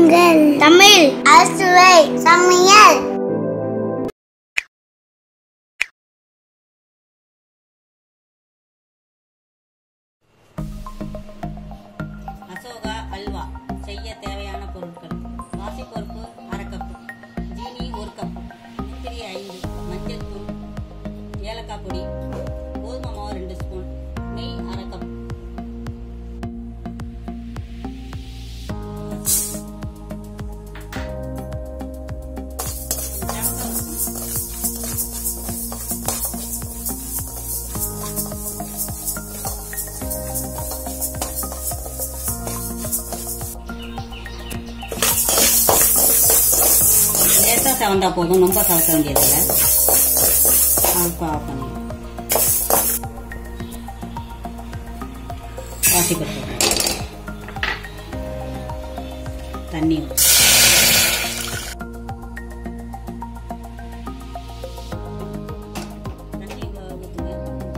உங்கள் தமிழ் அசுவை சமையல் அசோகா அல்வா செய்ய தேவையான பொருட்கள் பாசிப்பருப்பு அரை கப்பு ஜீனி ஒரு கப்பு முந்திரி ஐந்து மஞ்சள் தூள் ஏலக்காய் பொடி கோதுமை மாவு ரெண்டு ஸ்பூன் நெய் அரை கப் லேசாக செவந்தா போதும் ரொம்ப சவக்க வேண்டியதில்லை அடுப்பு ஆஃப் பண்ணி பாசிப்பருப்பு தண்ணி ஊத்து. தண்ணி ஊ- ஊத்துங்க.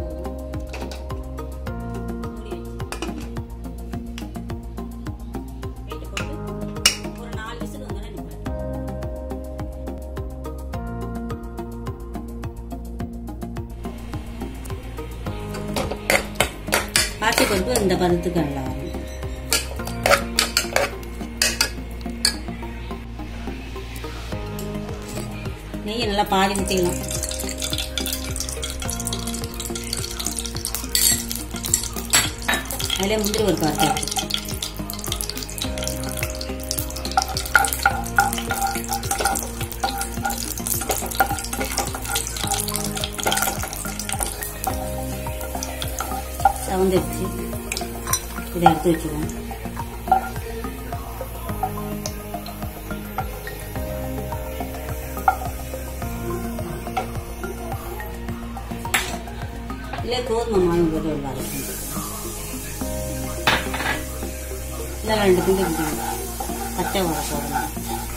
மூடி வச்சு. வெயிட் போட்டு ஒரு நாலு விசில் வந்தோடனே நிப்பாட்டு. பாசிப்பருப்பு இந்த பதத்துக்கு நல்லா வரும் நெய்யை நல்லா பாதி ஊற்றிக்கலாம் அதிலே முந்திரி ஒரு பார்த்து சவந்துருச்சு இதை எடுத்து வச்சுக்குவோம் இல்லை கோதுமை மாவு போட்டு ஒரு வாரம் இல்லை ரெண்டு துண்டு இருக்கு. பச்சை வடை போடணும்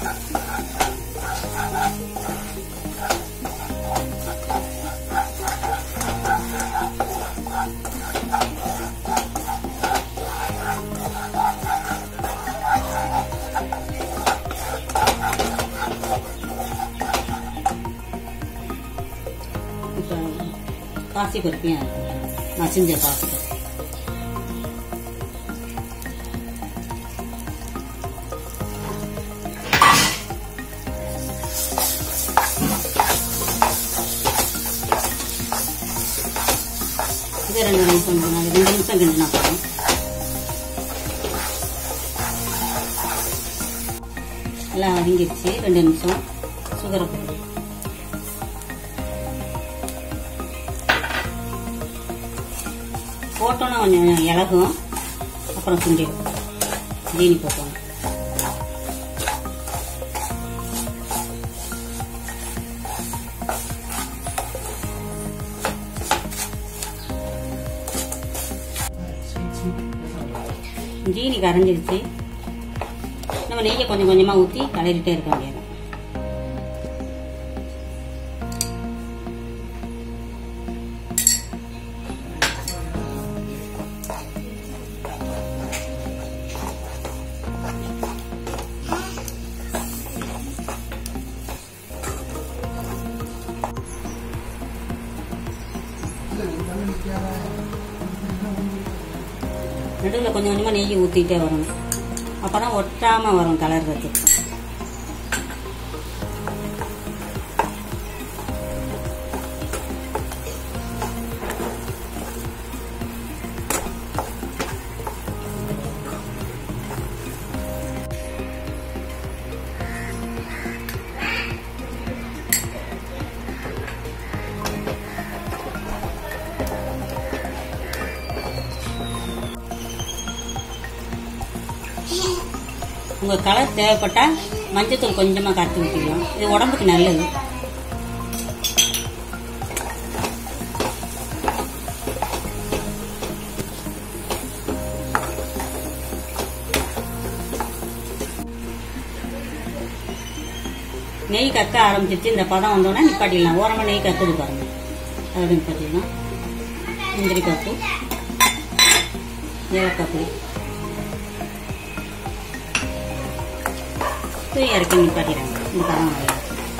இப்போ பாசி பருப்பையும் நான் செஞ்ச பாசி பருப்பு இது ரெண்டு நிமிஷம் கிண்டினா ரெண்டு நிமிஷம் கிண்டினா போதும் எல்லாம் வதங்கிடுச்சு ரெண்டு நிமிஷம் சுகரை போட்டு போட்டோன்னா கொஞ்சம் இலகும் அப்புறம் சுண்டிடும் ஜீனி போட்டோம் ஜீனி கரைஞ்சிருச்சு நம்ம நெய்யை கொஞ்சம் கொஞ்சமாக ஊற்றி கலரிட்டே இருக்க வேண்டியது நடுவில் கொஞ்சம் கொஞ்சமாக நெய் ஊற்றிட்டே வரணும் அப்போ தான் ஒட்டாமல் வரும் கலர்றதுக்கு உங்கள் கலர் தேவைப்பட்டால் மஞ்சத்தூள் கொஞ்சமாக கரைச்சி ஊற்றிக்கலாம் இது உடம்புக்கு நல்லது நெய் கக்க ஆரம்பிச்சிருச்சு இந்த பதம் வந்தோடனே நிப்பாட்டிடலாம் ஓரமாக நெய் கக்குது பாருங்க அதோட நிப்பாட்டிடலாம் முந்திரி பருப்பு ஏலக்காய் பொடி தூக்கி இறக்கி நிப்பாட்டிடுறாங்க இந்த பழம் நல்லா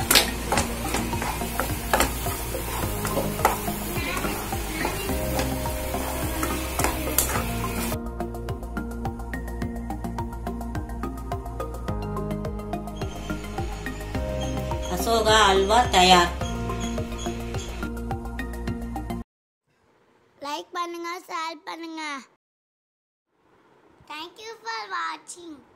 அசோகா அல்வா தயார் லைக் பண்ணுங்க ஷேர் பண்ணுங்க தேங்க்யூ ஃபார் வாட்சிங்